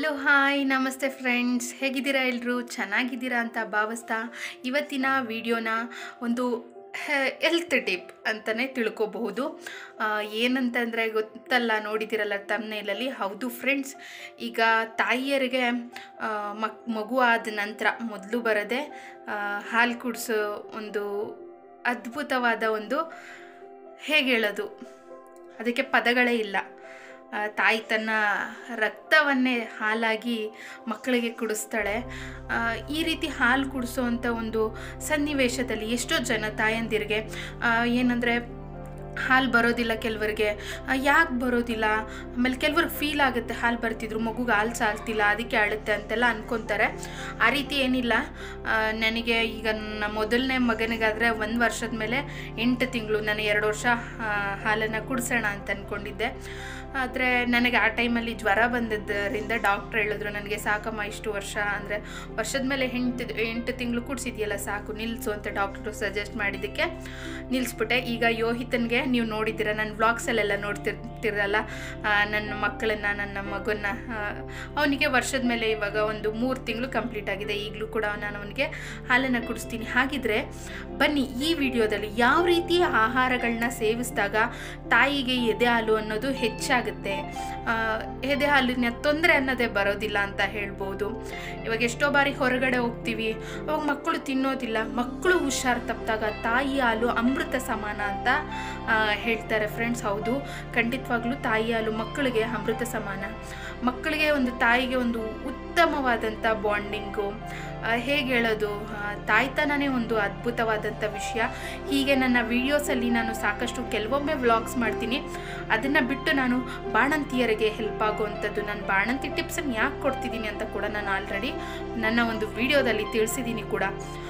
hello hi ನಮಸ್ತೆ friends ಹೇಗಿದ್ದೀರಾ ಎಲ್ಲರೂ ಚೆನ್ನಾಗಿದ್ದೀರಾ ಅಂತ ಭಾವಿಸ್ತಾ ಇವತ್ತಿನ ವಿಡಿಯೋನ ಒಂದು ಹೆಲ್ತ್ ಟಿಪ್ ಅಂತಲೇ ತಿಳ್ಕೊಬಹುದು ಆ, ಏನಂತಂದರೆ ಗೊತ್ತಲ್ಲ ನೋಡಿದ್ದೀರಲ್ಲ ತಮ್ಮನೇಲಲ್ಲಿ ಹೌದು ಫ್ರೆಂಡ್ಸ್ ಈಗ ತಾಯಿಯರಿಗೆ ಆ, ಮಕ್ ಮಗು ಆದ ನಂತರ ಮೊದಲು ಬರದೆ ಆ, ಹಾಲು ಕುಡಿಸೋ ಒಂದು ಅದ್ಭುತವಾದ ಒಂದು ಹೇಗೆ ಹೇಳೋದು ಅದಕ್ಕೆ ಪದಗಳೇ ಇಲ್ಲ ಆ, ತಾಯಿ ತನ್ನ ರಕ್ತವನ್ನೇ ಹಾಲಾಗಿ ಮಕ್ಕಳಿಗೆ ಕುಡಿಸ್ತಾಳೆ ಆ, ಈ ರೀತಿ ಹಾಲು ಕುಡಿಸೋವಂಥ ಒಂದು ಸನ್ನಿವೇಶದಲ್ಲಿ ಎಷ್ಟೋ ಜನ ತಾಯಂದಿರಿಗೆ ಏನಂದರೆ ಹಾಲು ಬರೋದಿಲ್ಲ ಕೆಲವರಿಗೆ ಯಾಕೆ ಬರೋದಿಲ್ಲ ಆಮೇಲೆ ಕೆಲವ್ರಿಗೆ ಫೀಲ್ ಆಗುತ್ತೆ ಹಾಲು ಬರ್ತಿದ್ರು ಮಗುಗೆ ಹಾಲು ಸಾಲ್ತಿಲ್ಲ ಅದಕ್ಕೆ ಅಳುತ್ತೆ ಅಂತೆಲ್ಲ ಅನ್ಕೊತಾರೆ ಆ ರೀತಿ ಏನಿಲ್ಲ ಆ, ನನಗೆ ಈಗ ನನ್ನ ಮೊದಲನೇ ಮಗನಿಗಾದರೆ ಒಂದು ವರ್ಷದ ಮೇಲೆ ಎಂಟು ತಿಂಗಳು ನಾನು ಎರಡು ವರ್ಷ ಹಾಲನ್ನು ಕುಡಿಸೋಣ ಅಂತ ಅಂದ್ಕೊಂಡಿದ್ದೆ ಆದರೆ ನನಗೆ ಆ ಟೈಮಲ್ಲಿ ಜ್ವರ ಬಂದಿದ್ದರಿಂದ ಡಾಕ್ಟ್ರ್ ಹೇಳಿದ್ರು ನನಗೆ ಸಾಕಮ್ಮ ಇಷ್ಟು ವರ್ಷ ಅಂದರೆ ವರ್ಷದ ಮೇಲೆ ಎಂಟು ಎಂಟು ತಿಂಗಳು ಕುಡಿಸಿದ್ಯಲ್ಲ ಸಾಕು ನಿಲ್ಲಿಸು ಅಂತ ಡಾಕ್ಟ್ರು ಸಜೆಸ್ಟ್ ಮಾಡಿದ್ದಕ್ಕೆ ನಿಲ್ಲಿಸ್ಬಿಟ್ಟೆ ಈಗ ಯೋಹಿತನಿಗೆ ನೀವು ನೋಡಿದ್ದೀರ ನನ್ನ ವ್ಲಾಗ್ಸಲ್ಲೆಲ್ಲ ನೋಡ್ತಿರ್ತಿರಲ್ಲ ಆ, ನನ್ನ ಮಕ್ಕಳನ್ನು ನನ್ನ ಮಗನ್ನ ಅವನಿಗೆ ವರ್ಷದ ಮೇಲೆ ಇವಾಗ ಒಂದು ಮೂರು ತಿಂಗಳು ಕಂಪ್ಲೀಟ್ ಆಗಿದೆ ಈಗಲೂ ಕೂಡ ನಾನು ಅವನಿಗೆ ಹಾಲನ್ನು ಕುಡಿಸ್ತೀನಿ ಹಾಗಿದ್ರೆ ಬನ್ನಿ ಈ ವಿಡಿಯೋದಲ್ಲಿ ಯಾವ ರೀತಿ ಆಹಾರಗಳನ್ನ ಸೇವಿಸಿದಾಗ ತಾಯಿಗೆ ಎದೆ ಹಾಲು ಅನ್ನೋದು ಹೆಚ್ಚಾಗುತ್ತೆ ಆ, ಎದೆ ಹಾಲಿನ ತೊಂದರೆ ಅನ್ನೋದೇ ಬರೋದಿಲ್ಲ ಅಂತ ಹೇಳ್ಬೋದು ಇವಾಗ ಎಷ್ಟೋ ಬಾರಿ ಹೊರಗಡೆ ಹೋಗ್ತೀವಿ ಅವಾಗ ಮಕ್ಕಳು ತಿನ್ನೋದಿಲ್ಲ ಮಕ್ಕಳು ಹುಷಾರು ತಪ್ಪಿದಾಗ ತಾಯಿ ಹಾಲು ಅಮೃತ ಸಮಾನ ಅಂತ ಆ, ಹೇಳ್ತಾರೆ ಫ್ರೆಂಡ್ಸ್ ಹೌದು ಖಂಡಿತವಾಗ್ಲೂ ತಾಯಿ ಹಾಲು ಮಕ್ಕಳಿಗೆ ಅಮೃತ ಸಮಾನ ಮಕ್ಕಳಿಗೆ ಒಂದು ತಾಯಿಗೆ ಒಂದು ಉತ್ತಮವಾದಂಥ ಬಾಂಡಿಂಗು ಹೇಗೆ ಹೇಳೋದು ಆ, ತಾಯ್ತನನೇ ಒಂದು ಅದ್ಭುತವಾದಂಥ ವಿಷಯ ಹೀಗೆ ನನ್ನ ವೀಡಿಯೋಸಲ್ಲಿ ನಾನು ಸಾಕಷ್ಟು ಕೆಲವೊಮ್ಮೆ ವ್ಲಾಗ್ಸ್ ಮಾಡ್ತೀನಿ ಅದನ್ನು ಬಿಟ್ಟು ನಾನು ಬಾಣಂತಿಯರಿಗೆ ಹೆಲ್ಪ್ ಆಗುವಂಥದ್ದು ನಾನು ಬಾಣಂತಿ ಟಿಪ್ಸನ್ನು ಯಾಕೆ ಕೊಡ್ತಿದ್ದೀನಿ ಅಂತ ಕೂಡ ನಾನು ಆಲ್ರೆಡಿ ನನ್ನ ಒಂದು ವಿಡಿಯೋದಲ್ಲಿ ತಿಳಿಸಿದ್ದೀನಿ ಕೂಡ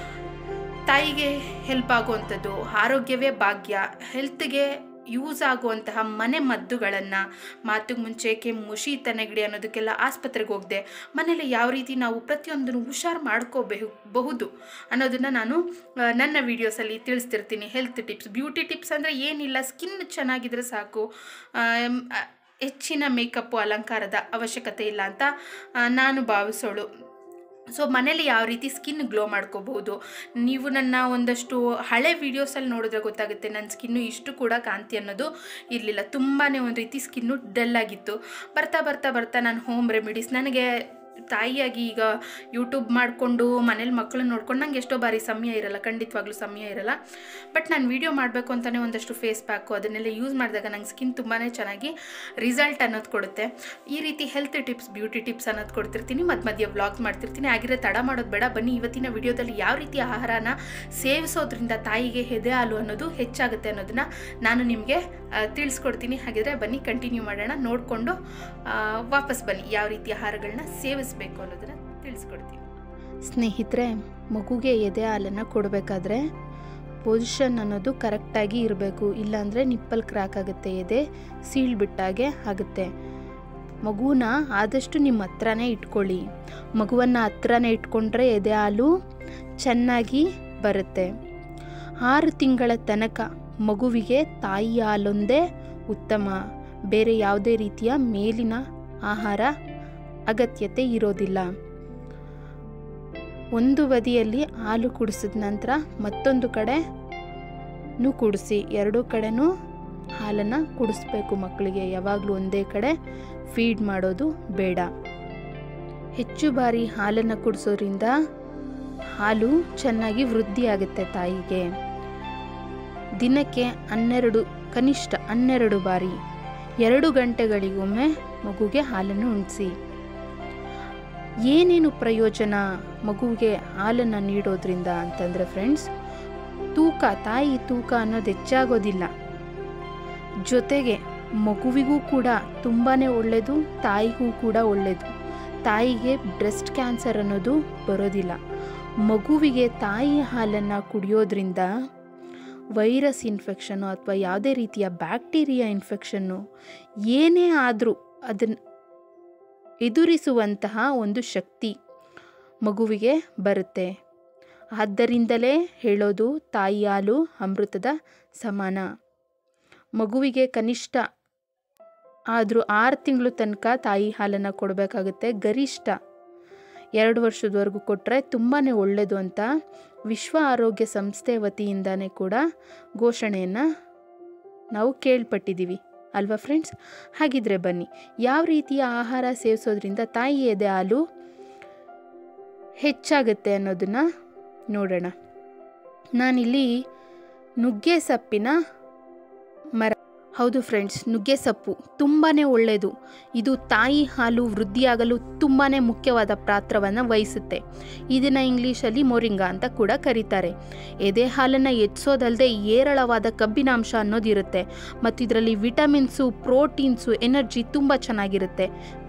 ತಾಯಿಗೆ ಹೆಲ್ಪ್ ಆಗುವಂಥದ್ದು ಆರೋಗ್ಯವೇ ಭಾಗ್ಯ ಹೆಲ್ತ್ಗೆ ಯೂಸ್ ಆಗುವಂತಹ ಮನೆ ಮದ್ದುಗಳನ್ನು ಮಾತಿಗೆ ಮುಂಚೆ ಕೆಮ್ಮು ಶೀತ ನೆಗಡಿ ಅನ್ನೋದಕ್ಕೆಲ್ಲ ಆಸ್ಪತ್ರೆಗೆ ಹೋಗದೆ ಮನೇಲಿ ಯಾವ ರೀತಿ ನಾವು ಪ್ರತಿಯೊಂದನ್ನು ಹುಷಾರು ಮಾಡ್ಕೋಬೇಕು ಬಹುದು ಅನ್ನೋದನ್ನು ನಾನು ಆ, ನನ್ನ ವೀಡಿಯೋಸಲ್ಲಿ ತಿಳಿಸ್ತಿರ್ತೀನಿ ಹೆಲ್ತ್ ಟಿಪ್ಸ್ ಬ್ಯೂಟಿ ಟಿಪ್ಸ್ ಅಂದರೆ ಏನಿಲ್ಲ ಸ್ಕಿನ್ ಚೆನ್ನಾಗಿದ್ರೆ ಸಾಕು ಆಮ್, ಆ, ಹೆಚ್ಚಿನ ಮೇಕಪ್ಪು ಅಲಂಕಾರದ ಅವಶ್ಯಕತೆ ಇಲ್ಲ ಅಂತ ಆ, ನಾನು ಭಾವಿಸೋಳು ಸೊ ಮನೇಲಿ ಯಾವ ರೀತಿ ಸ್ಕಿನ್ ಗ್ಲೋ ಮಾಡ್ಕೋಬಹುದು ನೀವು ನನ್ನ ಒಂದಷ್ಟು ಹಳೆ ವೀಡಿಯೋಸಲ್ಲಿ ನೋಡಿದ್ರೆ ಗೊತ್ತಾಗುತ್ತೆ ನನ್ನ ಸ್ಕಿನ್ನು ಇಷ್ಟು ಕೂಡ ಕಾಂತಿ ಅನ್ನೋದು ಇರಲಿಲ್ಲ ತುಂಬಾ ಒಂದು ರೀತಿ ಸ್ಕಿನ್ನು ಡಲ್ ಆಗಿತ್ತು ಬರ್ತಾ ಬರ್ತಾ ಬರ್ತಾ ನಾನು ಹೋಮ್ ರೆಮಿಡೀಸ್ ನನಗೆ ತಾಯಿಯಾಗಿ ಈಗ ಯೂಟ್ಯೂಬ್ ಮಾಡಿಕೊಂಡು ಮನೇಲಿ ಮಕ್ಕಳನ್ನ ನೋಡ್ಕೊಂಡು ನಂಗೆ ಎಷ್ಟೋ ಬಾರಿ ಸಮಯ ಇರಲ್ಲ ಖಂಡಿತವಾಗ್ಲೂ ಸಮಯ ಇರಲ್ಲ ಬಟ್ ನಾನು ವೀಡಿಯೋ ಮಾಡಬೇಕು ಅಂತಲೇ ಒಂದಷ್ಟು ಫೇಸ್ ಪ್ಯಾಕು ಅದನ್ನೆಲ್ಲ ಯೂಸ್ ಮಾಡಿದಾಗ ನಂಗೆ ಸ್ಕಿನ್ ತುಂಬಾ ಚೆನ್ನಾಗಿ ರಿಸಲ್ಟ್ ಅನ್ನೋದು ಕೊಡುತ್ತೆ ಈ ರೀತಿ ಹೆಲ್ತ್ ಟಿಪ್ಸ್ ಬ್ಯೂಟಿ ಟಿಪ್ಸ್ ಅನ್ನೋದು ಕೊಡ್ತಿರ್ತೀನಿ ಮಧ್ಯ ಮಧ್ಯೆ ವ್ಲಾಗ್ಸ್ ಮಾಡ್ತಿರ್ತೀನಿ ಆಗಿರೋ ತಡ ಮಾಡೋದು ಬೇಡ ಬನ್ನಿ ಇವತ್ತಿನ ವಿಡಿಯೋದಲ್ಲಿ ಯಾವ ರೀತಿ ಆಹಾರನ ಸೇವಿಸೋದ್ರಿಂದ ತಾಯಿಗೆ ಎದೆ ಹಾಲು ಅನ್ನೋದು ಹೆಚ್ಚಾಗುತ್ತೆ ಅನ್ನೋದನ್ನ ನಾನು ನಿಮಗೆ ತಿಳಿಸ್ಕೊಡ್ತೀನಿ ಹಾಗಿದ್ರೆ ಬನ್ನಿ ಕಂಟಿನ್ಯೂ ಮಾಡೋಣ ನೋಡಿಕೊಂಡು ವಾಪಸ್ ಬನ್ನಿ ಯಾವ ರೀತಿ ಆಹಾರಗಳನ್ನ ಸೇವಿಸಬೇಕು ಅನ್ನೋದನ್ನ ತಿಳಿಸ್ಕೊಡ್ತೀನಿ ಸ್ನೇಹಿತರೆ ಮಗುಗೆ ಎದೆ ಹಾಲನ್ನು ಕೊಡಬೇಕಾದ್ರೆ ಪೊಸಿಷನ್ ಅನ್ನೋದು ಕರೆಕ್ಟಾಗಿ ಇರಬೇಕು ಇಲ್ಲಾಂದರೆ ನಿಪ್ಪಲ್ ಕ್ರ್ಯಾಕ್ ಆಗುತ್ತೆ ಎದೆ ಸೀಳ್ಬಿಟ್ಟಾಗೆ ಆಗುತ್ತೆ ಮಗುನ ಆದಷ್ಟು ನಿಮ್ಮ ಹತ್ರನೇ ಇಟ್ಕೊಳ್ಳಿ ಮಗುವನ್ನು ಹತ್ರನೇ ಇಟ್ಕೊಂಡ್ರೆ ಎದೆ ಹಾಲು ಚೆನ್ನಾಗಿ ಬರುತ್ತೆ ಆರು ತಿಂಗಳ ತನಕ ಮಗುವಿಗೆ ತಾಯಿ ಹಾಲೊಂದೇ ಉತ್ತಮ ಬೇರೆ ಯಾವುದೇ ರೀತಿಯ ಮೇಲಿನ ಆಹಾರ ಅಗತ್ಯತೆ ಇರೋದಿಲ್ಲ ಒಂದು ಬದಿಯಲ್ಲಿ ಹಾಲು ಕುಡಿಸಿದ ನಂತರ ಮತ್ತೊಂದು ಕಡೆ ನೂ ಕುಡಿಸಿ ಎರಡೂ ಕಡೆನೂ ಹಾಲನ್ನು ಕುಡಿಸ್ಬೇಕು ಮಕ್ಕಳಿಗೆ ಯಾವಾಗಲೂ ಒಂದೇ ಕಡೆ ಫೀಡ್ ಮಾಡೋದು ಬೇಡ ಹೆಚ್ಚು ಬಾರಿ ಹಾಲನ್ನು ಕುಡಿಸೋದ್ರಿಂದ ಹಾಲು ಚೆನ್ನಾಗಿ ವೃದ್ಧಿ ಆಗುತ್ತೆ ತಾಯಿಗೆ ದಿನಕ್ಕೆ ಹನ್ನೆರಡು ಕನಿಷ್ಠ ಹನ್ನೆರಡು ಬಾರಿ ಎರಡು ಗಂಟೆಗಳಿಗೊಮ್ಮೆ ಮಗುಗೆ ಹಾಲನ್ನು ಉಣಿಸಿ ಏನೇನು ಪ್ರಯೋಜನ ಮಗುವಿಗೆ ಹಾಲನ್ನು ನೀಡೋದ್ರಿಂದ ಅಂತಂದರೆ ಫ್ರೆಂಡ್ಸ್ ತೂಕ ತಾಯಿ ತೂಕ ಅನ್ನೋದು ಹೆಚ್ಚಾಗೋದಿಲ್ಲ ಜೊತೆಗೆ ಮಗುವಿಗೂ ಕೂಡ ತುಂಬಾ ಒಳ್ಳೆಯದು ತಾಯಿಗೂ ಕೂಡ ಒಳ್ಳೆಯದು ತಾಯಿಗೆ ಬ್ರೆಸ್ಟ್ ಕ್ಯಾನ್ಸರ್ ಅನ್ನೋದು ಬರೋದಿಲ್ಲ ಮಗುವಿಗೆ ತಾಯಿ ಹಾಲನ್ನು ಕುಡಿಯೋದ್ರಿಂದ ವೈರಸ್ ಇನ್ಫೆಕ್ಷನ್ನು ಅಥವಾ ಯಾವುದೇ ರೀತಿಯ ಬ್ಯಾಕ್ಟೀರಿಯಾ ಇನ್ಫೆಕ್ಷನ್ನು ಏನೇ ಆದರೂ ಅದನ್ನು ಎದುರಿಸುವಂತಹ ಒಂದು ಶಕ್ತಿ ಮಗುವಿಗೆ ಬರುತ್ತೆ ಆದ್ದರಿಂದಲೇ ಹೇಳೋದು ತಾಯಿ ಹಾಲು ಅಮೃತದ ಸಮಾನ ಮಗುವಿಗೆ ಕನಿಷ್ಠ ಆದರೂ ಆರು ತಿಂಗಳು ತನಕ ತಾಯಿ ಹಾಲನ್ನು ಕೊಡಬೇಕಾಗುತ್ತೆ ಗರಿಷ್ಠ ಎರಡು ವರ್ಷದವರೆಗೂ ಕೊಟ್ಟರೆ ತುಂಬಾ ಒಳ್ಳೆಯದು ಅಂತ ವಿಶ್ವ ಆರೋಗ್ಯ ಸಂಸ್ಥೆ ವತಿಯಿಂದನೇ ಕೂಡ ಘೋಷಣೆಯನ್ನು ನಾವು ಕೇಳ್ಪಟ್ಟಿದ್ದೀವಿ ಅಲ್ವಾ ಫ್ರೆಂಡ್ಸ್ ಹಾಗಿದ್ರೆ ಬನ್ನಿ ಯಾವ ರೀತಿಯ ಆಹಾರ ಸೇವಿಸೋದ್ರಿಂದ ತಾಯಿ ಎದೆ ಹಾಲು ಹೆಚ್ಚಾಗುತ್ತೆ ಅನ್ನೋದನ್ನು ನೋಡೋಣ ನಾನಿಲ್ಲಿ ನುಗ್ಗೆ ಸೊಪ್ಪಿನ ಮರ ಹೌದು ಫ್ರೆಂಡ್ಸ್ ನುಗ್ಗೆ ಸೊಪ್ಪು ತುಂಬಾ ಒಳ್ಳೆಯದು ಇದು ತಾಯಿ ಹಾಲು ವೃದ್ಧಿಯಾಗಲು ತುಂಬಾ ಮುಖ್ಯವಾದ ಪಾತ್ರವನ್ನು ವಹಿಸುತ್ತೆ ಇದನ್ನು ಇಂಗ್ಲೀಷಲ್ಲಿ ಮೊರಿಂಗ ಅಂತ ಕೂಡ ಕರೀತಾರೆ ಎದೆ ಹಾಲನ್ನು ಹೆಚ್ಚೋದಲ್ಲದೆ ಏರಳವಾದ ಕಬ್ಬಿನಾಂಶ ಅನ್ನೋದಿರುತ್ತೆ ಮತ್ತು ಇದರಲ್ಲಿ ವಿಟಮಿನ್ಸು ಪ್ರೋಟೀನ್ಸು ಎನರ್ಜಿ ತುಂಬ ಚೆನ್ನಾಗಿರುತ್ತೆ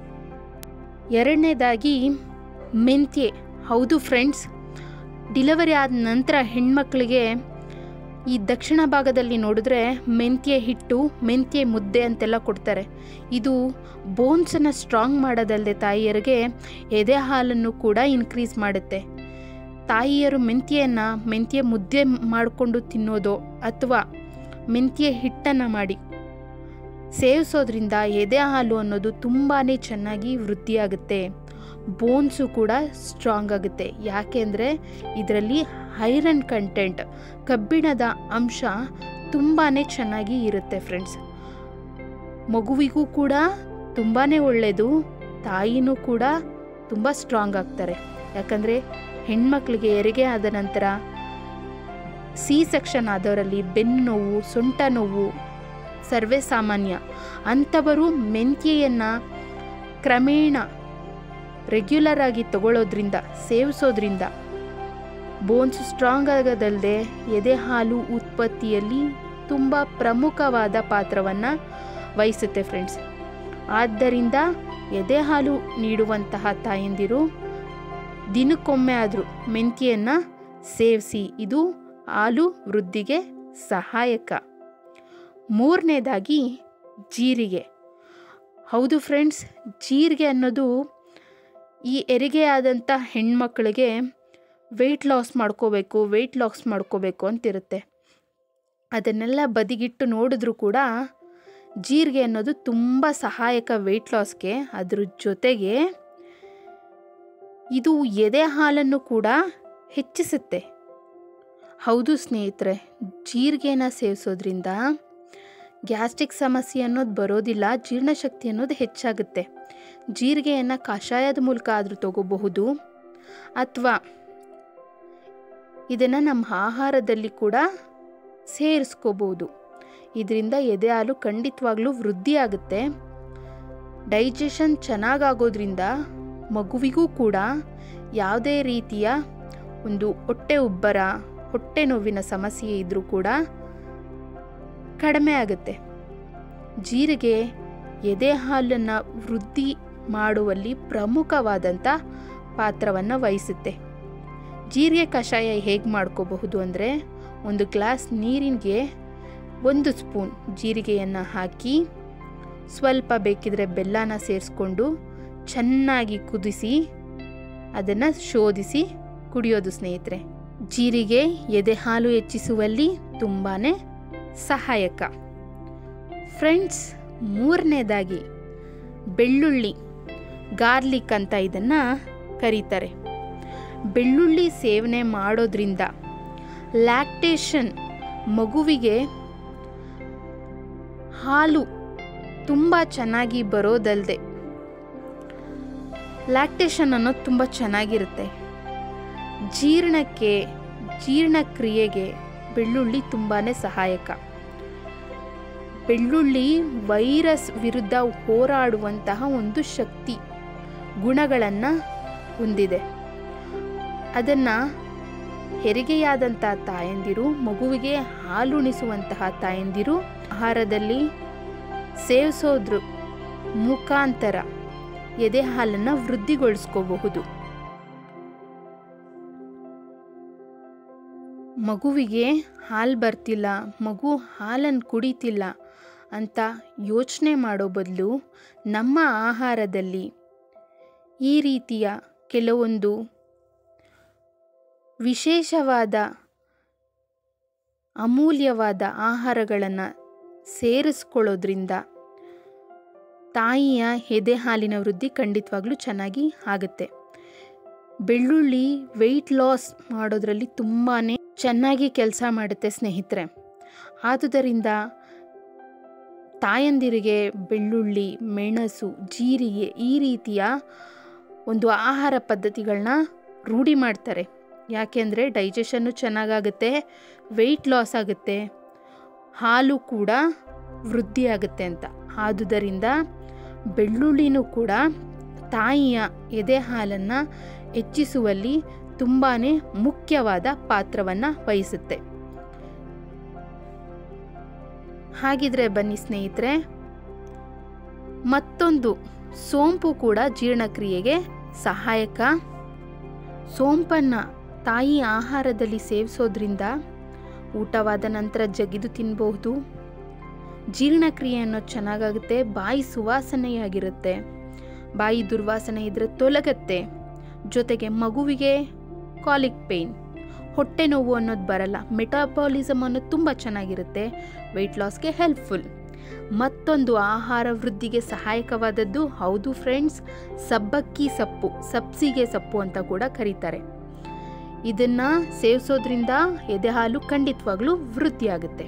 ಎರಡನೇದಾಗಿ ಮೆಂತ್ಯೆ ಹೌದು ಫ್ರೆಂಡ್ಸ್ ಡಿಲಿವರಿ ಆದ ನಂತರ ಹೆಣ್ಮಕ್ಳಿಗೆ ಈ ದಕ್ಷಿಣ ಭಾಗದಲ್ಲಿ ನೋಡಿದ್ರೆ ಮೆಂತ್ಯ ಹಿಟ್ಟು ಮೆಂತ್ಯ ಮುದ್ದೆ ಅಂತೆಲ್ಲ ಕೊಡ್ತಾರೆ ಇದು ಬೋನ್ಸನ್ನು ಸ್ಟ್ರಾಂಗ್ ಮಾಡೋದಲ್ಲದೆ ತಾಯಿಯರಿಗೆ ಎದೆ ಹಾಲನ್ನು ಕೂಡ ಇನ್ಕ್ರೀಸ್ ಮಾಡುತ್ತೆ ತಾಯಿಯರು ಮೆಂತ್ಯೆಯನ್ನು ಮೆಂತ್ಯ ಮುದ್ದೆ ಮಾಡಿಕೊಂಡು ತಿನ್ನೋದು ಅಥವಾ ಮೆಂತ್ಯ ಹಿಟ್ಟನ್ನು ಮಾಡಿ ಸೇವಿಸೋದ್ರಿಂದ ಎದೆ ಹಾಲು ಅನ್ನೋದು ತುಂಬಾ ಚೆನ್ನಾಗಿ ವೃದ್ಧಿಯಾಗುತ್ತೆ ಬೋನ್ಸು ಕೂಡ ಸ್ಟ್ರಾಂಗ್ ಆಗುತ್ತೆ ಯಾಕೆಂದರೆ ಇದರಲ್ಲಿ ಐರನ್ ಕಂಟೆಂಟ್ ಕಬ್ಬಿಣದ ಅಂಶ ತುಂಬಾ ಚೆನ್ನಾಗಿ ಇರುತ್ತೆ ಫ್ರೆಂಡ್ಸ್ ಮಗುವಿಗೂ ಕೂಡ ತುಂಬಾ ಒಳ್ಳೆಯದು ತಾಯಿನೂ ಕೂಡ ತುಂಬ ಸ್ಟ್ರಾಂಗ್ ಆಗ್ತಾರೆ ಯಾಕಂದರೆ ಹೆಣ್ಮಕ್ಳಿಗೆ ಹೆರಿಗೆ ಆದ ನಂತರ ಸಿ ಸೆಕ್ಷನ್ ಆದವರಲ್ಲಿ ಬೆನ್ನು ನೋವು ಸೊಂಟ ನೋವು ಸರ್ವೇ ಸಾಮಾನ್ಯ ಅಂಥವರು ಮೆಂತ್ಯೆಯನ್ನು ಕ್ರಮೇಣ ರೆಗ್ಯುಲರ್ ಆಗಿ ತಗೊಳ್ಳೋದ್ರಿಂದ ಸೇವಿಸೋದ್ರಿಂದ ಬೋನ್ಸ್ ಸ್ಟ್ರಾಂಗ್ ಆಗೋದಲ್ಲದೆ ಎದೆ ಹಾಲು ಉತ್ಪತ್ತಿಯಲ್ಲಿ ತುಂಬ ಪ್ರಮುಖವಾದ ಪಾತ್ರವನ್ನು ವಹಿಸುತ್ತೆ ಫ್ರೆಂಡ್ಸ್ ಆದ್ದರಿಂದ ಎದೆ ಹಾಲು ನೀಡುವಂತಹ ತಾಯಂದಿರು ದಿನಕ್ಕೊಮ್ಮೆ ಆದರೂ ಮೆಂತ್ಯೆಯನ್ನು ಸೇವಿಸಿ ಇದು ಹಾಲು ವೃದ್ಧಿಗೆ ಸಹಾಯಕ ಮೂರನೇದಾಗಿ ಜೀರಿಗೆ ಹೌದು ಫ್ರೆಂಡ್ಸ್ ಜೀರಿಗೆ ಅನ್ನೋದು ಈ ಹೆರಿಗೆ ಆದಂಥ ಹೆಣ್ಮಕ್ಳಿಗೆ ವೆಯ್ಟ್ ಲಾಸ್ ಮಾಡ್ಕೋಬೇಕು ವೆಯ್ಟ್ ಲಾಸ್ ಮಾಡ್ಕೋಬೇಕು ಅಂತಿರುತ್ತೆ ಅದನ್ನೆಲ್ಲ ಬದಿಗಿಟ್ಟು ನೋಡಿದ್ರೂ ಕೂಡ ಜೀರಿಗೆ ಅನ್ನೋದು ತುಂಬ ಸಹಾಯಕ ವೆಯ್ಟ್ ಲಾಸ್ಗೆ ಅದ್ರ ಜೊತೆಗೆ ಇದು ಎದೆ ಹಾಲನ್ನು ಕೂಡ ಹೆಚ್ಚಿಸುತ್ತೆ ಹೌದು ಸ್ನೇಹಿತರೆ ಜೀರಿಗೆನ ಸೇವಿಸೋದ್ರಿಂದ ಗ್ಯಾಸ್ಟ್ರಿಕ್ ಸಮಸ್ಯೆ ಅನ್ನೋದು ಬರೋದಿಲ್ಲ ಜೀರ್ಣಶಕ್ತಿ ಅನ್ನೋದು ಹೆಚ್ಚಾಗುತ್ತೆ ಜೀರಿಗೆಯನ್ನು ಕಷಾಯದ ಮೂಲಕ ಆದರೂ ತಗೋಬಹುದು ಅಥವಾ ಇದನ್ನು ನಮ್ಮ ಆಹಾರದಲ್ಲಿ ಕೂಡ ಸೇರಿಸ್ಕೋಬೋದು ಇದರಿಂದ ಎದೆ ಹಾಲು ಖಂಡಿತವಾಗ್ಲೂ ವೃದ್ಧಿಯಾಗುತ್ತೆ ಡೈಜೆಷನ್ ಚೆನ್ನಾಗಾಗೋದ್ರಿಂದ ಮಗುವಿಗೂ ಕೂಡ ಯಾವುದೇ ರೀತಿಯ ಒಂದು ಹೊಟ್ಟೆ ಉಬ್ಬರ ಹೊಟ್ಟೆ ನೋವಿನ ಸಮಸ್ಯೆ ಇದ್ದರೂ ಕೂಡ ಕಡಿಮೆ ಆಗುತ್ತೆ ಜೀರಿಗೆ ಎದೆ ಹಾಲನ್ನು ವೃದ್ಧಿ ಮಾಡುವಲ್ಲಿ ಪ್ರಮುಖವಾದಂಥ ಪಾತ್ರವನ್ನು ವಹಿಸುತ್ತೆ ಜೀರಿಗೆ ಕಷಾಯ ಹೇಗೆ ಮಾಡ್ಕೋಬಹುದು ಅಂದರೆ ಒಂದು ಗ್ಲಾಸ್ ನೀರಿಗೆ ಒಂದು ಸ್ಪೂನ್ ಜೀರಿಗೆಯನ್ನು ಹಾಕಿ ಸ್ವಲ್ಪ ಬೇಕಿದ್ರೆ ಬೆಲ್ಲನ ಸೇರಿಸ್ಕೊಂಡು ಚೆನ್ನಾಗಿ ಕುದಿಸಿ ಅದನ್ನು ಶೋಧಿಸಿ ಕುಡಿಯೋದು ಸ್ನೇಹಿತರೆ ಜೀರಿಗೆ ಎದೆ ಹಾಲು ಹೆಚ್ಚಿಸುವಲ್ಲಿ ತುಂಬಾ ಸಹಾಯಕ ಫ್ರೆಂಡ್ಸ್ ಮೂರನೇದಾಗಿ ಬೆಳ್ಳುಳ್ಳಿ ಗಾರ್ಲಿಕ್ ಅಂತ ಇದನ್ನು ಕರೀತಾರೆ ಬೆಳ್ಳುಳ್ಳಿ ಸೇವನೆ ಮಾಡೋದ್ರಿಂದ ಲ್ಯಾಕ್ಟೇಷನ್ ಮಗುವಿಗೆ ಹಾಲು ತುಂಬ ಚೆನ್ನಾಗಿ ಬರೋದಲ್ಲದೆ ಲ್ಯಾಕ್ಟೇಷನ್ ಅನ್ನೋದು ತುಂಬ ಚೆನ್ನಾಗಿರುತ್ತೆ ಜೀರ್ಣಕ್ಕೆ ಜೀರ್ಣಕ್ರಿಯೆಗೆ ಬೆಳ್ಳುಳ್ಳಿ ತುಂಬಾ ಸಹಾಯಕ ಬೆಳ್ಳುಳ್ಳಿ ವೈರಸ್ ವಿರುದ್ಧ ಹೋರಾಡುವಂತಹ ಒಂದು ಶಕ್ತಿ ಗುಣಗಳನ್ನು ಹೊಂದಿದೆ ಅದನ್ನು ಹೆರಿಗೆಯಾದಂಥ ತಾಯಂದಿರು ಮಗುವಿಗೆ ಹಾಲುಣಿಸುವಂತಹ ತಾಯಂದಿರು ಆಹಾರದಲ್ಲಿ ಸೇವಿಸೋದ್ರ ಮುಖಾಂತರ ಎದೆ ಹಾಲನ್ನು ವೃದ್ಧಿಗೊಳಿಸ್ಕೋಬಹುದು ಮಗುವಿಗೆ ಹಾಲು ಬರ್ತಿಲ್ಲ ಮಗು ಹಾಲನ್ನು ಕುಡಿತಿಲ್ಲ ಅಂತ ಯೋಚನೆ ಮಾಡೋ ಬದಲು ನಮ್ಮ ಆಹಾರದಲ್ಲಿ ಈ ರೀತಿಯ ಕೆಲವೊಂದು ವಿಶೇಷವಾದ ಅಮೂಲ್ಯವಾದ ಆಹಾರಗಳನ್ನು ಸೇರಿಸ್ಕೊಳ್ಳೋದ್ರಿಂದ ತಾಯಿಯ ಎದೆ ಹಾಲಿನ ವೃದ್ಧಿ ಖಂಡಿತವಾಗ್ಲೂ ಚೆನ್ನಾಗಿ ಆಗುತ್ತೆ ಬೆಳ್ಳುಳ್ಳಿ ವೆಯ್ಟ್ ಲಾಸ್ ಮಾಡೋದ್ರಲ್ಲಿ ತುಂಬಾ ಚೆನ್ನಾಗಿ ಕೆಲಸ ಮಾಡುತ್ತೆ ಸ್ನೇಹಿತರೆ ಆದುದರಿಂದ ತಾಯಂದಿರಿಗೆ ಬೆಳ್ಳುಳ್ಳಿ ಮೆಣಸು ಜೀರಿಗೆ ಈ ರೀತಿಯ ಒಂದು ಆಹಾರ ಪದ್ಧತಿಗಳನ್ನ ರೂಢಿ ಮಾಡ್ತಾರೆ ಯಾಕೆಂದರೆ ಡೈಜೆಷನ್ನು ಚೆನ್ನಾಗಾಗುತ್ತೆ ವೆಯ್ಟ್ ಲಾಸ್ ಆಗುತ್ತೆ ಹಾಲು ಕೂಡ ವೃದ್ಧಿ ಆಗುತ್ತೆ ಅಂತ ಆದುದರಿಂದ ಬೆಳ್ಳುಳ್ಳಿನೂ ಕೂಡ ತಾಯಿಯ ಎದೆ ಹಾಲನ್ನು ಹೆಚ್ಚಿಸುವಲ್ಲಿ ತುಂಬಾ ಮುಖ್ಯವಾದ ಪಾತ್ರವನ್ನು ವಹಿಸುತ್ತೆ ಹಾಗಿದ್ರೆ ಬನ್ನಿ ಸ್ನೇಹಿತರೆ ಮತ್ತೊಂದು ಸೋಂಪು ಕೂಡ ಜೀರ್ಣಕ್ರಿಯೆಗೆ ಸಹಾಯಕ ಸೋಂಪನ್ನು ತಾಯಿ ಆಹಾರದಲ್ಲಿ ಸೇವಿಸೋದ್ರಿಂದ ಊಟವಾದ ನಂತರ ಜಗಿದು ತಿನ್ನಬಹುದು ಜೀರ್ಣಕ್ರಿಯೆ ಅನ್ನೋದು ಚೆನ್ನಾಗಾಗುತ್ತೆ ಬಾಯಿ ಸುವಾಸನೆಯಾಗಿರುತ್ತೆ ಬಾಯಿ ದುರ್ವಾಸನೆ ಇದ್ದರೆ ತೊಲಗತ್ತೆ ಜೊತೆಗೆ ಮಗುವಿಗೆ ಕಾಲಿಕ್ ಪೇಯ್ನ್ ಹೊಟ್ಟೆ ನೋವು ಅನ್ನೋದು ಬರಲ್ಲ ಮೆಟಾಬಾಲಿಸಮ್ ಅನ್ನೋದು ತುಂಬ ಚೆನ್ನಾಗಿರುತ್ತೆ ವೆಯ್ಟ್ ಲಾಸ್ಗೆ ಹೆಲ್ಪ್ಫುಲ್ ಮತ್ತೊಂದು ಆಹಾರ ವೃದ್ಧಿಗೆ ಸಹಾಯಕವಾದದ್ದು ಹೌದು ಫ್ರೆಂಡ್ಸ್ ಸಬ್ಬಕ್ಕಿ ಸೊಪ್ಪು ಸಬ್ಸಿಗೆ ಸೊಪ್ಪು ಅಂತ ಕೂಡ ಕರೀತಾರೆ ಇದನ್ನು ಸೇವಿಸೋದ್ರಿಂದ ಎದೆಹಾಲು ಖಂಡಿತವಾಗ್ಲೂ ವೃದ್ಧಿಯಾಗುತ್ತೆ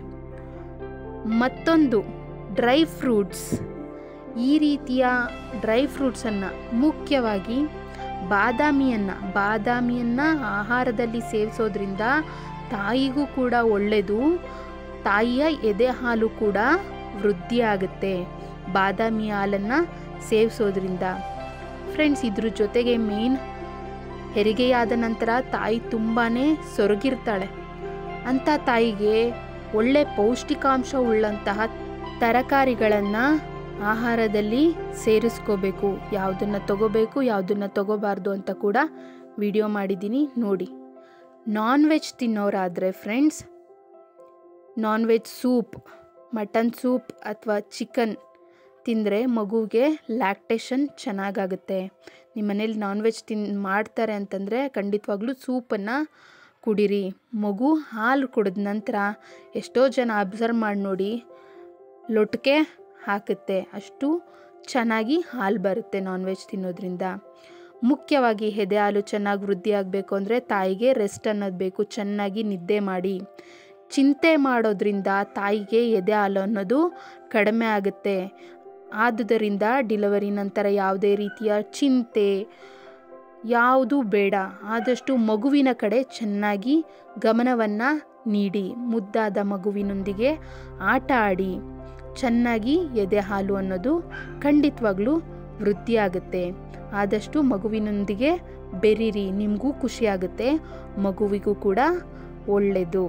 ಮತ್ತೊಂದು ಡ್ರೈ ಫ್ರೂಟ್ಸ್ ಈ ರೀತಿಯ ಡ್ರೈ ಫ್ರೂಟ್ಸನ್ನು ಮುಖ್ಯವಾಗಿ ಬಾದಾಮಿಯನ್ನು ಬಾದಾಮಿಯನ್ನು ಆಹಾರದಲ್ಲಿ ಸೇವಿಸೋದ್ರಿಂದ ತಾಯಿಗೂ ಕೂಡ ಒಳ್ಳೆಯದು ತಾಯಿಯ ಎದೆ ಹಾಲು ಕೂಡ ವೃದ್ಧಿಯಾಗುತ್ತೆ ಬಾದಾಮಿ ಹಾಲನ್ನು ಸೇವಿಸೋದ್ರಿಂದ ಫ್ರೆಂಡ್ಸ್ ಇದ್ರ ಜೊತೆಗೆ ಮೇನ್ ಹೆರಿಗೆಯಾದ ನಂತರ ತಾಯಿ ತುಂಬಾ ಸೊರಗಿರ್ತಾಳೆ ಅಂಥ ತಾಯಿಗೆ ಒಳ್ಳೆ ಪೌಷ್ಟಿಕಾಂಶ ಉಳ್ಳಂತಹ ತರಕಾರಿಗಳನ್ನು ಆಹಾರದಲ್ಲಿ ಸೇರಿಸ್ಕೋಬೇಕು ಯಾವುದನ್ನು ತಗೋಬೇಕು ಯಾವುದನ್ನು ತಗೋಬಾರ್ದು ಅಂತ ಕೂಡ ವಿಡಿಯೋ ಮಾಡಿದ್ದೀನಿ ನೋಡಿ ನಾನ್ ವೆಜ್ ತಿನ್ನೋರಾದರೆ friends non veg soup mutton soup ಅಥವಾ ಚಿಕನ್ ತಿಂದರೆ ಮಗುವಿಗೆ ಲ್ಯಾಕ್ಟೇಷನ್ ಚೆನ್ನಾಗಾಗುತ್ತೆ ನಿಮ್ಮ ಮನೇಲಿ ನಾನ್ ವೆಜ್ ತಿನ್ ಮಾಡ್ತಾರೆ ಅಂತಂದರೆ ಖಂಡಿತವಾಗ್ಲೂ ಸೂಪನ್ನು ಕುಡೀರಿ ಮಗು ಹಾಲು ಕುಡಿದ ನಂತರ ಎಷ್ಟೋ ಜನ ಅಬ್ಸರ್ವ್ ಮಾಡಿ ನೋಡಿ ಲೊಟ್ಟಿಗೆ ಹಾಕುತ್ತೆ ಅಷ್ಟು ಚೆನ್ನಾಗಿ ಹಾಲು ಬರುತ್ತೆ ನಾನ್ ವೆಜ್ ತಿನ್ನೋದ್ರಿಂದ ಮುಖ್ಯವಾಗಿ ಎದೆ ಹಾಲು ಚೆನ್ನಾಗಿ ವೃದ್ಧಿ ಆಗಬೇಕು ಅಂದರೆ ತಾಯಿಗೆ ರೆಸ್ಟ್ ಅನ್ನೋದು ಬೇಕು ಚೆನ್ನಾಗಿ ನಿದ್ದೆ ಮಾಡಿ ಚಿಂತೆ ಮಾಡೋದ್ರಿಂದ ತಾಯಿಗೆ ಎದೆ ಹಾಲು ಅನ್ನೋದು ಕಡಿಮೆ ಆಗುತ್ತೆ ಆದುದರಿಂದ ಡಿಲಿವರಿ ನಂತರ ಯಾವುದೇ ರೀತಿಯ ಚಿಂತೆ ಯಾವುದು ಬೇಡ ಆದಷ್ಟು ಮಗುವಿನ ಕಡೆ ಚೆನ್ನಾಗಿ ಗಮನವನ್ನು ನೀಡಿ ಮುದ್ದಾದ ಮಗುವಿನೊಂದಿಗೆ ಆಟ ಆಡಿ ಚೆನ್ನಾಗಿ ಎದೆ ಹಾಲು ಅನ್ನೋದು ಖಂಡಿತವಾಗ್ಲೂ ವೃದ್ಧಿಯಾಗುತ್ತೆ ಆದಷ್ಟು ಮಗುವಿನೊಂದಿಗೆ ಬೆರೀರಿ ನಿಮಗೂ ಖುಷಿಯಾಗುತ್ತೆ ಮಗುವಿಗೂ ಕೂಡ ಒಳ್ಳೆಯದು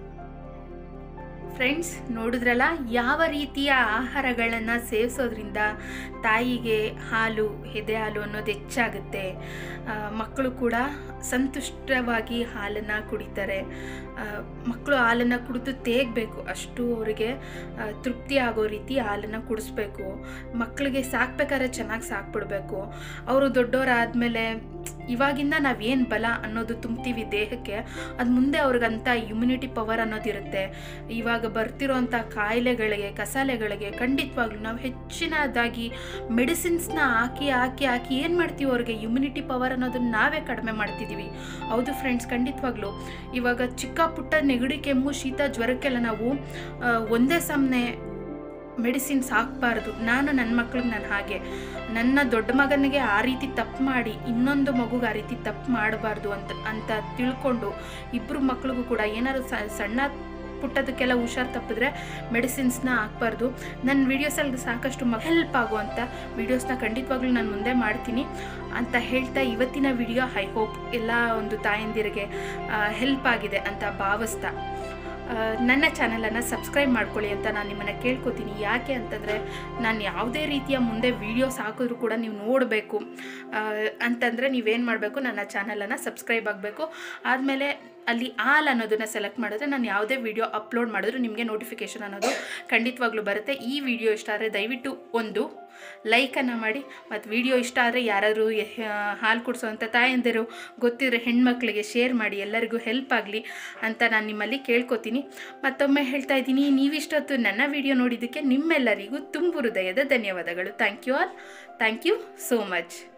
ಫ್ರೆಂಡ್ಸ್ ನೋಡಿದ್ರಲ್ಲ ಯಾವ ರೀತಿಯ ಆಹಾರಗಳನ್ನು ಸೇವಿಸೋದ್ರಿಂದ ತಾಯಿಗೆ ಹಾಲು ಎದೆ ಹಾಲು ಅನ್ನೋದು ಹೆಚ್ಚಾಗುತ್ತೆ ಆ, ಮಕ್ಕಳು ಕೂಡ ಸಂತುಷ್ಟವಾಗಿ ಹಾಲನ್ನು ಕುಡಿತಾರೆ ಆ, ಮಕ್ಕಳು ಹಾಲನ್ನು ಕುಡಿದು ತೇಗಬೇಕು ಅಷ್ಟು ಅವರಿಗೆ ಆ, ತೃಪ್ತಿ ಆಗೋ ರೀತಿ ಹಾಲನ್ನು ಕುಡಿಸ್ಬೇಕು ಮಕ್ಕಳಿಗೆ ಸಾಕ್ಬೇಕಾದ್ರೆ ಚೆನ್ನಾಗಿ ಸಾಕ್ಬಿಡ್ಬೇಕು ಅವರು ದೊಡ್ಡವರಾದಮೇಲೆ ಇವಾಗಿಂದ ನಾವೇನು ಬಲ ಅನ್ನೋದು ತುಂಬ್ತೀವಿ ದೇಹಕ್ಕೆ ಅದು ಮುಂದೆ ಅವ್ರಿಗಂತ ಇಮ್ಯುನಿಟಿ ಪವರ್ ಅನ್ನೋದಿರುತ್ತೆ ಇವಾಗ ಬರ್ತಿರೋಂಥ ಕಾಯಿಲೆಗಳಿಗೆ ಕಸಾಲೆಗಳಿಗೆ ಖಂಡಿತವಾಗ್ಲೂ ನಾವು ಹೆಚ್ಚಿನದಾಗಿ ಮೆಡಿಸಿನ್ಸ್ನ ಹಾಕಿ ಹಾಕಿ ಹಾಕಿ ಏನು ಮಾಡ್ತೀವಿ ಅವ್ರಿಗೆ ಇಮ್ಯುನಿಟಿ ಪವರ್ ಅನ್ನೋದನ್ನ ನಾವೇ ಕಡಿಮೆ ಮಾಡ್ತಿದ್ದೀವಿ ಹೌದು ಫ್ರೆಂಡ್ಸ್ ಖಂಡಿತವಾಗ್ಲೂ ಇವಾಗ ಚಿಕ್ಕ ಪುಟ್ಟ ನೆಗಡಿ ಕೆಮ್ಮು ಶೀತ ಜ್ವರಕ್ಕೆಲ್ಲ ನಾವು ಆ, ಒಂದೇ ಸಮನೆ ಮೆಡಿಸಿನ್ಸ್ ಹಾಕ್ಬಾರ್ದು ನಾನು ನನ್ನ ಮಕ್ಳಿಗೆ ನಾನು ಹಾಗೆ ನನ್ನ ದೊಡ್ಡ ಮಗನಿಗೆ ಆ ರೀತಿ ತಪ್ಪು ಮಾಡಿ ಇನ್ನೊಂದು ಮಗುಗೆ ಆ ರೀತಿ ತಪ್ಪು ಮಾಡಬಾರ್ದು ಅಂತ ಅಂತ ತಿಳ್ಕೊಂಡು ಇಬ್ಬರು ಮಕ್ಳಿಗೂ ಕೂಡ ಏನಾದ್ರು ಸ- ಸಣ್ಣ ಪುಟ್ಟದಕ್ಕೆಲ್ಲ ಹುಷಾರು ತಪ್ಪಿದ್ರೆ ಮೆಡಿಸಿನ್ಸ್ನ ಹಾಕ್ಬಾರ್ದು ನನ್ನ ವೀಡಿಯೋಸಲ್ಲಿ ಸಾಕಷ್ಟು ಮ ಹೆಲ್ಪ್ ಆಗುವಂಥ ವೀಡಿಯೋಸ್ನ ಖಂಡಿತವಾಗ್ಲೂ ನಾನು ಮುಂದೆ ಮಾಡ್ತೀನಿ ಅಂತ ಹೇಳ್ತಾ ಇವತ್ತಿನ ವಿಡಿಯೋ ಐ ಹೋಪ್ ಎಲ್ಲ ಒಂದು ತಾಯಂದಿರಿಗೆ ಹೆಲ್ಪ್ ಆಗಿದೆ ಅಂತ ಭಾವಿಸ್ತಾ ಆ, ನನ್ನ ಚಾನಲನ್ನು ಸಬ್ಸ್ಕ್ರೈಬ್ ಮಾಡ್ಕೊಳ್ಳಿ ಅಂತ ನಾನು ನಿಮ್ಮನ್ನು ಕೇಳ್ಕೊತೀನಿ ಯಾಕೆ ಅಂತಂದರೆ ನಾನು ಯಾವುದೇ ರೀತಿಯ ಮುಂದೆ ವೀಡಿಯೋಸ್ ಹಾಕಿದ್ರು ಕೂಡ ನೀವು ನೋಡಬೇಕು ಅಂತಂದರೆ ನೀವೇನು ಮಾಡಬೇಕು ನನ್ನ ಚಾನಲನ್ನು ಸಬ್ಸ್ಕ್ರೈಬ್ ಆಗಬೇಕು ಆದಮೇಲೆ ಅಲ್ಲಿ ಆಲ್ ಅನ್ನೋದನ್ನು ಸೆಲೆಕ್ಟ್ ಮಾಡಿದ್ರೆ ನಾನು ಯಾವುದೇ ವಿಡಿಯೋ ಅಪ್ಲೋಡ್ ಮಾಡಿದ್ರು ನಿಮಗೆ ನೋಟಿಫಿಕೇಷನ್ ಅನ್ನೋದು ಖಂಡಿತವಾಗ್ಲೂ ಬರುತ್ತೆ ಈ ವಿಡಿಯೋ ಇಷ್ಟ ಆದರೆ ದಯವಿಟ್ಟು ಒಂದು ಲೈಕನ್ನು ಮಾಡಿ ಮತ್ತು ವಿಡಿಯೋ ಇಷ್ಟ ಆದರೆ ಯಾರಾದರೂ ಹಾಲು ಕುಡಿಸೋವಂಥ ತಾಯಂದಿರು ಗೊತ್ತಿರೋ ಹೆಣ್ಮಕ್ಳಿಗೆ ಶೇರ್ ಮಾಡಿ ಎಲ್ಲರಿಗೂ ಹೆಲ್ಪ್ ಆಗಲಿ ಅಂತ ನಾನು ನಿಮ್ಮಲ್ಲಿ ಕೇಳ್ಕೊತೀನಿ ಮತ್ತೊಮ್ಮೆ ಹೇಳ್ತಾ ಇದ್ದೀನಿ ನೀವಿಷ್ಟೊತ್ತು ನನ್ನ ವಿಡಿಯೋ ನೋಡಿದ್ದಕ್ಕೆ ನಿಮ್ಮೆಲ್ಲರಿಗೂ ತುಂಬು ಹೃದಯದ ಧನ್ಯವಾದಗಳು thank you all thank you so much